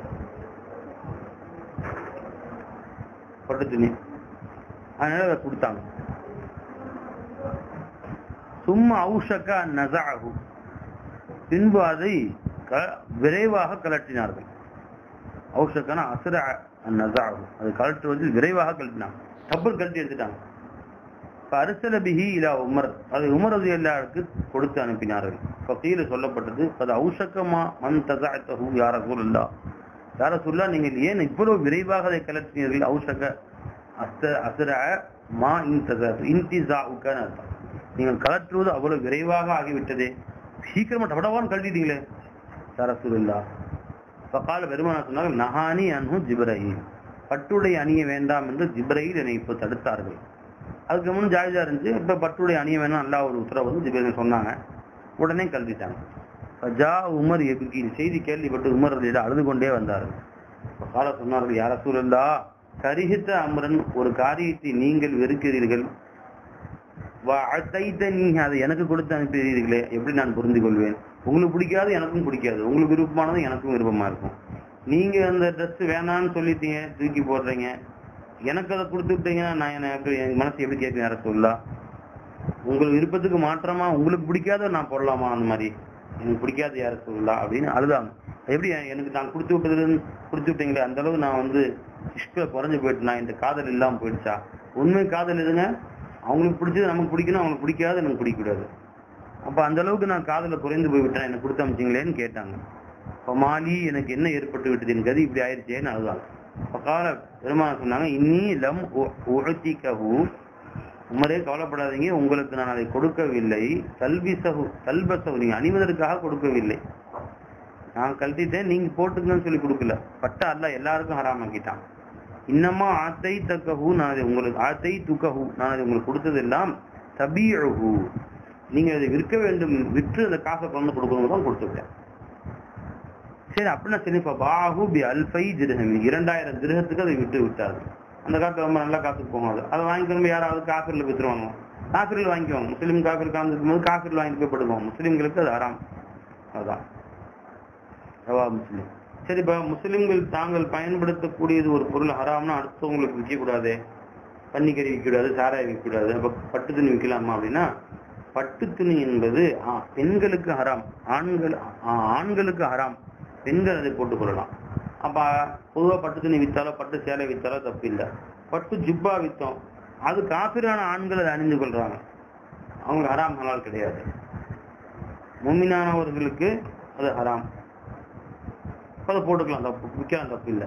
Speaker 1: பட்டு துணி அதனால அதை கொடுத்தாங்க சும்மா அவுஷக்கா நசாகு பின்பு அதை க- விரைவாக கலட்டினார்கள் அவுஷக்கான அசுர நசாகு அது கலட்டுவதில் விரைவாக கழட்டினாங்க டப்புள் கழட்டி எடுத்துட்டாங்க அரசல பிஹி இலா உமர் அது உமர் அது எல்லாருக்கு கொடுத்து அனுப்பினார்கள் கீழே சொல்லப்பட்டது அது அவுஷக்கமா மன் தசாத்தஹு யார சூழல்லா யார சொல்லா நீங்கள் ஏன் இவ்வளவு விரைவாக அதை கலற்றினீர்கள் அவுஷக்க அஸ்த அசுர மா இன்தசா இன்திசாவுக்கான அர்த்தம் நீங்கள் கலற்றுவது அவ்வளவு விரைவாக ஆகிவிட்டதே சீக்கிரமா டபடவான்னு கழட்டிட்டீங்களே யார சூழல்லா பக்கால பெருமானா சொன்னார்கள் நஹானி அன்ஹு ஜிப்ரஹீல் பட்டுடை அணிய வேண்டாம் என்று ஜிப்ரஹீல் என்னை இப்போ தடுத்தார்கள் அதுக்கு முன் ஜாயிதா இருந்துச்சு இப்ப பட்டுடை அணிய வேணும் அல்லாஹ் ஒரு உத்தரவு வந்து ஜிப்ரஹீல் சொன்னாங்க உடனே கழட்டிட்டாங்க ஃபஜா உமர் எபிகி செய்தி கேள்விப்பட்டு உமர் ரலியல்லாஹு அழுது கொண்டே வந்தார்கள் கால சொன்னார்கள் யார சூழல்லா கரிஹித்த அமரன் ஒரு காரியத்தை நீங்கள் வெறுக்கிறீர்கள் நீ அதை எனக்கு கொடுத்து அனுப்புகிறீர்களே எப்படி நான் புரிந்து கொள்வேன் உங்களுக்கு பிடிக்காது எனக்கும் பிடிக்காது உங்களுக்கு விருப்பமானது எனக்கும் விருப்பமா இருக்கும் நீங்க அந்த ட்ரெஸ் வேணான்னு சொல்லிட்டீங்க தூக்கி போடுறீங்க எனக்கு அதை கொடுத்து விட்டீங்கன்னா நான் என்ன எப்படி என் மனசு எப்படி கேட்கும் யார சொல்லலாம் உங்கள் விருப்பத்துக்கு மாற்றமா உங்களுக்கு பிடிக்காத நான் போடலாமா அந்த மாதிரி எனக்கு பிடிக்காத யார சொல்லலாம் அப்படின்னு அழுதாங்க எப்படி எனக்கு நான் கொடுத்து விட்டதுன்னு கொடுத்து விட்டீங்களே அந்த அளவு நான் வந்து இஷ்ட குறைஞ்சு போயிட்டு இந்த காதல் இல்லாம போயிடுச்சா உண்மை காதல் எதுங்க அவங்களுக்கு பிடிச்சது நமக்கு பிடிக்கணும் அவங்களுக்கு பிடிக்காது எனக்கு பிடிக்கக்கூடாது அப்ப அந்த அளவுக்கு நான் காதல குறைந்து போய்விட்டேன் எனக்கு கொடுத்து அமைச்சிங்களேன்னு கேட்டாங்க அப்ப மாலி எனக்கு என்ன ஏற்பட்டு விட்டது என் கதி இப்படி ஆயிடுச்சேன்னு அழுதாங்க பக்கால பெருமான சொன்னாங்க இன்னி லம் உழத்திக்கஹு உமரே கவலைப்படாதீங்க உங்களுக்கு நான் அதை கொடுக்கவில்லை கல்விசகு கல்பசகு நீங்க அணிவதற்காக கொடுக்கவில்லை நான் கழட்டிட்டேன் நீங்க போட்டுக்கன்னு சொல்லி கொடுக்கல பட்டா அல்ல எல்லாருக்கும் ஹராமாக்கிட்டான் இன்னமா ஆத்தை தக்கஹு நான் அதை உங்களுக்கு ஆத்தை துக்கஹு நான் அதை உங்களுக்கு கொடுத்ததெல்லாம் தபீழஹு நீங்க அதை விற்க வேண்டும் விற்று அந்த காசை கொண்டு கொடுக்கணும் தான் கொடுத்துட்டேன் சரி அப்படின்னா சரி இப்ப பாஹு பி அல்ஃபை திருஹமி இரண்டாயிரம் திருகத்துக்கு அதை விட்டு விட்டார்கள் அந்த காசு ரொம்ப நல்ல காசுக்கு போகும் அது அதை வாங்கிக்கணும் யாராவது காஃபிரில் வித்துருவாங்க காஃபிரில் வாங்கிக்குவாங்க முஸ்லீம் காஃபிர் காமிக்கும் போது காஃபிரில் வாங்கி போய் படுவாங்க முஸ்லீம்களுக்கு அது ஆறாம் அதுதான் ரவா முஸ்லீம் சரி இப்ப முஸ்லிம்கள் தாங்கள் பயன்படுத்தக்கூடியது ஒரு பொருள் ஹராம்னா அடுத்தவங்களுக்கு விற்க கூடாது பன்னிக்கறி விற்கக்கூடாது சாராய் விற்கக்கூடாது அப்ப பட்டு துணி விற்கலாமா அப்படின்னா பட்டு துணி என்பது ஆ, பெண்களுக்கு ஹராம் ஆண்கள் ஆ, ஆண்களுக்கு ஹராம் பெண்கள் அதை போட்டுக் கொள்ளலாம் அப்ப பொதுவா பட்டு துணி வித்தாலோ பட்டு சேலை வித்தாலோ தப்பு இல்லை பட்டு ஜுப்பா வித்தோம் அது காபிரான ஆண்கள் அதை அணிந்து கொள்றாங்க அவங்க ஹராம் ஹலால் கிடையாது முமினானவர்களுக்கு அது ஹராம் அதை போட்டுக்கலாம் தப்பு விற்கலாம் தப்பு இல்லை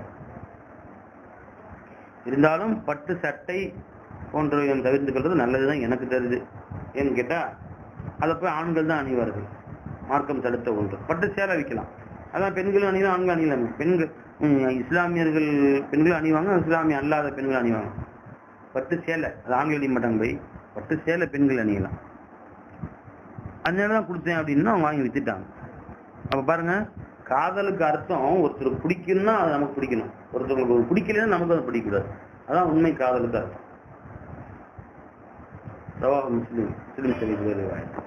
Speaker 1: இருந்தாலும் பட்டு சட்டை போன்றவை தவிர்த்து கொள்வது நல்லதுதான் எனக்கு தெரியுது ஏன்னு கேட்டா அதை போய் ஆண்கள் தான் அணிவார்கள் மார்க்கம் தடுத்த ஒன்று பட்டு சேலை விற்கலாம் அதான் பெண்களும் அணியலாம் ஆண்கள் அணியலாம் பெண்கள் ம், இஸ்லாமியர்கள் பெண்கள் அணிவாங்க இஸ்லாமிய அல்லாத பெண்கள் அணிவாங்க பட்டு சேலை அது ஆண்கள் அணிய மாட்டாங்க போய் பட்டு சேலை பெண்கள் அணியலாம் அதனால தான் கொடுத்தேன் அப்படின்னு அவங்க வாங்கி வித்துட்டாங்க அப்ப பாருங்க காதலுக்கு அர்த்தம் ஒருத்தர் பிடிக்கணும்னா அது நமக்கு பிடிக்கணும் ஒருத்தவங்களுக்கு ஒரு பிடிக்கலைன்னா நமக்கு அது பிடிக்கக்கூடாது அதான் உண்மை காதலுக்கு அர்த்தம் ரவா முஸ்லீம் முஸ்லீம் சரி